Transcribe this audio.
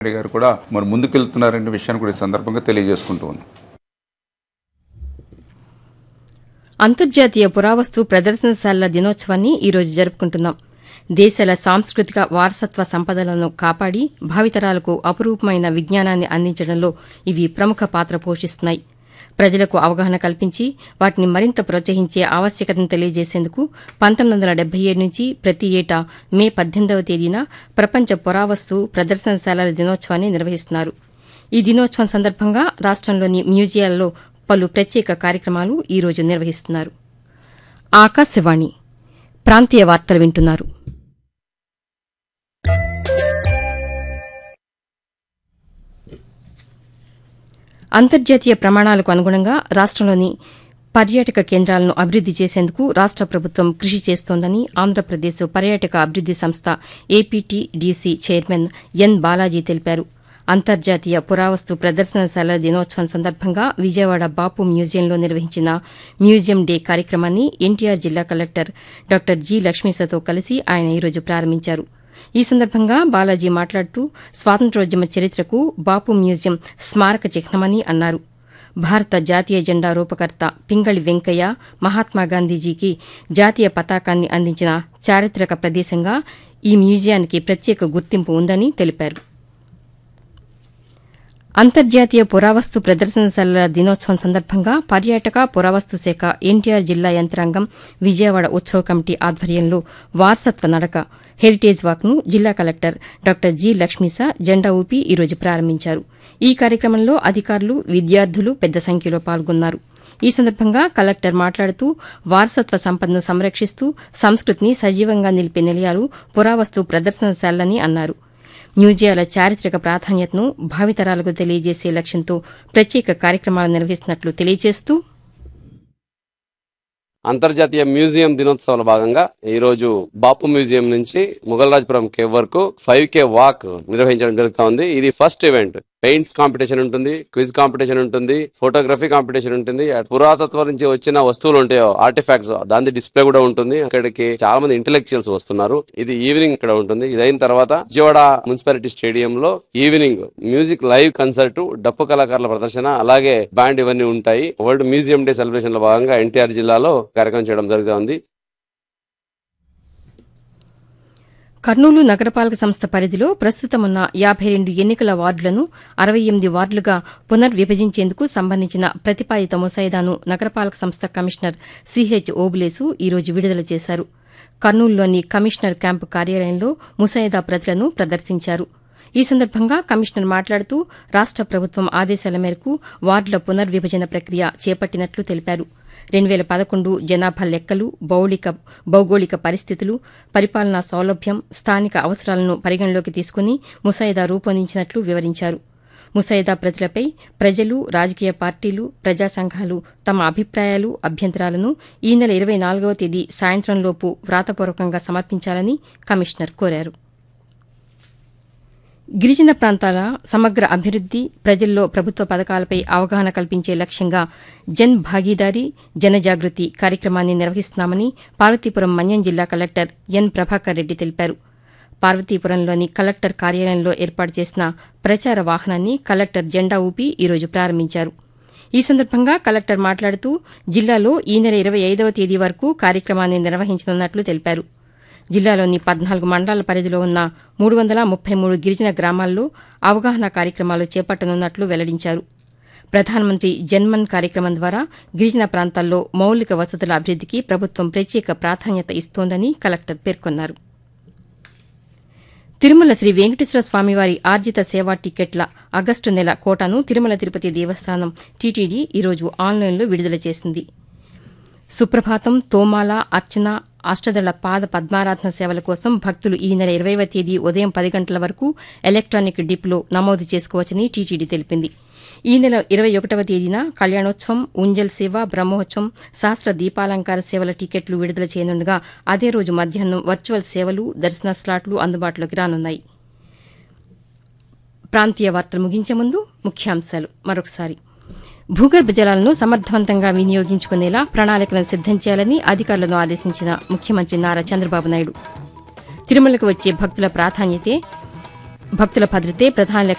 రెడ్డి గారు కూడా మరి ముందుకెళ్తున్నారనే విషయాన్ని కూడా ఈ సందర్భంగా తెలియజేసుకుంటూ ఉంది అంతర్జాతీయ పురావస్తు ప్రదర్శనశాలల దినోత్సవాన్ని ఈరోజు జరుపుకుంటున్నాం దేశాల సాంస్కృతిక వారసత్వ సంపదలను కాపాడి భావితరాలకు అపురూపమైన విజ్ఞానాన్ని అందించడంలో ఇవి ప్రముఖ పాత్ర పోషిస్తున్నాయి ప్రజలకు అవగాహన కల్పించి వాటిని మరింత ప్రోత్సహించే ఆవశ్యకతను తెలియజేసేందుకు పంతొమ్మిది వందల డెబ్బై ఏడు నుంచి ప్రతి ఏటా మే పద్దెనిమిదవ తేదీన ప్రపంచ పురావస్తు ప్రదర్శనశాలల దినోత్సవాన్ని నిర్వహిస్తున్నారు ఈ దినోత్సవం సందర్భంగా రాష్టంలోని మ్యూజియాల్లో పలు ప్రత్యేక కార్యక్రమాలు ఈరోజు నిర్వహిస్తున్నారు ఆకాశవాణి ప్రాంతీయ వార్తలు వింటున్నారు అంతర్జాతీయ ప్రమాణాలకు అనుగుణంగా రాష్టంలోని పర్యాటక కేంద్రాలను అభివృద్ది చేసేందుకు రాష్ట ప్రభుత్వం కృషి చేస్తోందని ఆంధ్రప్రదేశ్ పర్యాటక అభివృద్ది సంస్థ ఏపీటీడీసీ చైర్మన్ ఎన్ బాలాజీ తెలిపారు అంతర్జాతీయ పురావస్తు ప్రదర్శనశాల దినోత్సవం సందర్భంగా విజయవాడ బాపు మ్యూజియంలో నిర్వహించిన మ్యూజియం డే కార్యక్రమాన్ని ఎన్టీఆర్ జిల్లా కలెక్టర్ డాక్టర్ జి లక్ష్మీసతో కలిసి ఆయన ఈరోజు ప్రారంభించారు ఈ సందర్భంగా బాలాజీ మాట్లాడుతూ స్వాతంత్ర్యోద్యమ చరిత్రకు బాపు మ్యూజియం స్మారక చిహ్నమని అన్నారు భారత జాతీయ జెండా రూపకర్త పింగళి వెంకయ్య మహాత్మాగాంధీజీకి జాతీయ పతాకాన్ని అందించిన చారిత్రక ప్రదేశంగా ఈ మ్యూజియానికి ప్రత్యేక గుర్తింపు ఉందని తెలిపారు అంతర్జాతీయ పురావస్తు ప్రదర్శనశాలల దినోత్సవం సందర్భంగా పర్యాటక పురావస్తు శాఖ ఎన్టీఆర్ జిల్లా యంత్రాంగం విజయవాడ ఉత్సవ కమిటీ ఆధ్వర్యంలో వారసత్వ నడక హెరిటేజ్ వాక్ను జిల్లా కలెక్టర్ డాక్టర్ జి లక్ష్మీస జెండా ఊపి ఈరోజు ప్రారంభించారు ఈ కార్యక్రమంలో అధికారులు విద్యార్థులు పెద్ద సంఖ్యలో పాల్గొన్నారు ఈ సందర్భంగా కలెక్టర్ మాట్లాడుతూ వారసత్వ సంపదను సంరక్షిస్తూ సంస్కృతిని సజీవంగా నిలిపే నిలయాలు పురావస్తు ప్రదర్శనశాలని అన్నారు మ్యూజియాల చారిత్రక ప్రాధాన్యతను భావితరాలకు తెలియజేసే లక్ష్యంతో ప్రత్యేక కార్యక్రమాలు నిర్వహిస్తున్నట్లు తెలియజేస్తూ అంతర్జాతీయ మ్యూజియం దినోత్సవాల భాగంగా ఈ రోజు బాపు మ్యూజియం నుంచి ముగల్రాజ్పురం కేవ్ వరకు ఫైవ్ కే వాక్ నిర్వహించడం జరుగుతా ఉంది ఇది ఫస్ట్ ఈవెంట్ పెయింట్స్ కాంపిటీషన్ ఉంటుంది క్విజ్ కాంపిటీషన్ ఉంటుంది ఫోటోగ్రఫీ కాంపిటీషన్ ఉంటుంది పురాతత్వం నుంచి వచ్చిన వస్తువులు ఉంటాయో ఆర్టిఫాక్ట్స్ దాని డిస్ప్లే కూడా ఉంటుంది ఇక్కడికి చాలా మంది ఇంటెలెక్చువల్స్ వస్తున్నారు ఇది ఈవినింగ్ ఇక్కడ ఉంటుంది ఇది అయిన తర్వాత విజయవాడ మున్సిపాలిటీ స్టేడియం లో ఈవినింగ్ మ్యూజిక్ లైవ్ కన్సర్ట్ డప్పు కళాకారుల ప్రదర్శన అలాగే బ్యాండ్ ఇవన్నీ ఉంటాయి వరల్డ్ మ్యూజియం డే సెలబ్రేషన్ లో భాగంగా ఎన్టీఆర్ జిల్లాలో కార్యక్రమం చేయడం జరుగుతుంది కర్నూలు నగరపాలక సంస్థ పరిధిలో ప్రస్తుతం ఉన్న యాభై రెండు ఎన్నికల వార్డులను అరవై ఎనిమిది వార్డులుగా పునర్విభజించేందుకు సంబంధించిన ప్రతిపాదిత ముసాయిదాను నగరపాలక సంస్థ కమిషనర్ సిహెచ్ ఓబులేసు ఈరోజు విడుదల చేశారు కర్నూలులోని కమిషనర్ క్యాంపు కార్యాలయంలో ముసాయిదా ప్రతులను ప్రదర్శించారు ఈ సందర్భంగా కమిషనర్ మాట్లాడుతూ రాష్ట ప్రభుత్వం ఆదేశాల మేరకు వార్డుల పునర్విభజన ప్రక్రియ చేపట్టినట్లు తెలిపారు రెండు వేల పదకొండు జనాభా లెక్కలు భౌళిక భౌగోళిక పరిస్థితులు పరిపాలనా సౌలభ్యం స్థానిక అవసరాలను పరిగణలోకి తీసుకుని ముసాయిదా రూపొందించినట్లు వివరించారు ముసాయిదా ప్రతులపై ప్రజలు రాజకీయ పార్టీలు ప్రజా సంఘాలు తమ అభిప్రాయాలు అభ్యంతరాలను ఈ నెల ఇరవై నాలుగవ తేదీ సాయంత్రంలోపు వ్రాతపూర్వకంగా సమర్పించాలని కమిషనర్ కోరారు గిరిజన ప్రాంతాల సమగ్ర అభివృద్ది ప్రజల్లో ప్రభుత్వ పథకాలపై అవగాహన కల్పించే లక్ష్యంగా జన్ భాగీదారీ జనజాగృతి కార్యక్రమాన్ని నిర్వహిస్తున్నామని పార్వతీపురం మన్యం జిల్లా కలెక్టర్ ఎన్ ప్రభాకర్ రెడ్డి తెలిపారు పార్వతీపురంలోని కలెక్టర్ కార్యాలయంలో ఏర్పాటు చేసిన ప్రచార వాహనాన్ని కలెక్టర్ జెండా ఊపి ఈరోజు ప్రారంభించారు ఈ సందర్భంగా కలెక్టర్ మాట్లాడుతూ జిల్లాలో ఈ నెల ఇరవై ఐదవ తేదీ వరకు కార్యక్రమాన్ని నిర్వహించనున్నట్లు తెలిపారు జిల్లాలోని పద్నాలుగు మండలాల పరిధిలో ఉన్న మూడు వందల ముప్పై మూడు గిరిజన గ్రామాల్లో అవగాహన కార్యక్రమాలు చేపట్టనున్నట్లు వెల్లడించారు ప్రధానమంత్రి జన్మన్ కార్యక్రమం ద్వారా గిరిజన ప్రాంతాల్లో మౌలిక వసతుల అభివృద్దికి ప్రభుత్వం ప్రత్యేక ప్రాధాన్యత ఇస్తోందని కలెక్టర్ పేర్కొన్నారు తిరుమల శ్రీ వెంకటేశ్వర స్వామివారి ఆర్జిత సేవా టికెట్ల ఆగస్టు నెల కోటాను తిరుమల తిరుపతి దేవస్థానం టీటీడీ ఈరోజు ఆన్లైన్లో విడుదల చేసింది సుప్రభాతం తోమాల అర్చన అష్టదళ పాద పద్మారాధన సేవల కోసం భక్తులు ఈ నెల ఇరవైవ తేదీ ఉదయం పది గంటల వరకు ఎలక్ట్రానిక్ డిప్లో నమోదు చేసుకోవచ్చని టీటీడీ తెలిపింది ఈ నెల ఇరవై ఒకటవ తేదీన కళ్యాణోత్సవం ఉంజల్ సేవ బ్రహ్మోత్సవం శాస్త్ర దీపాలంకార సేవల టికెట్లు విడుదల చేయనుండగా అదే రోజు మధ్యాహ్నం వర్చువల్ సేవలు దర్శన స్లాట్లు అందుబాటులోకి రానున్నాయి ప్రాంతీయ వార్తలు ముగించే ముందు ముఖ్యాంశాలు మరొకసారి భూగర్భ జలాలను సమర్థవంతంగా వినియోగించుకునేలా ప్రణాళికలను సిద్దం చేయాలని అధికారులను ఆదేశించిన ముఖ్యమంత్రి నారా చంద్రబాబు నాయుడు తిరుమలకు వచ్చే భక్తుల ప్రాధాన్యతే భక్తుల భద్రతే ప్రధాన లక్ష్యం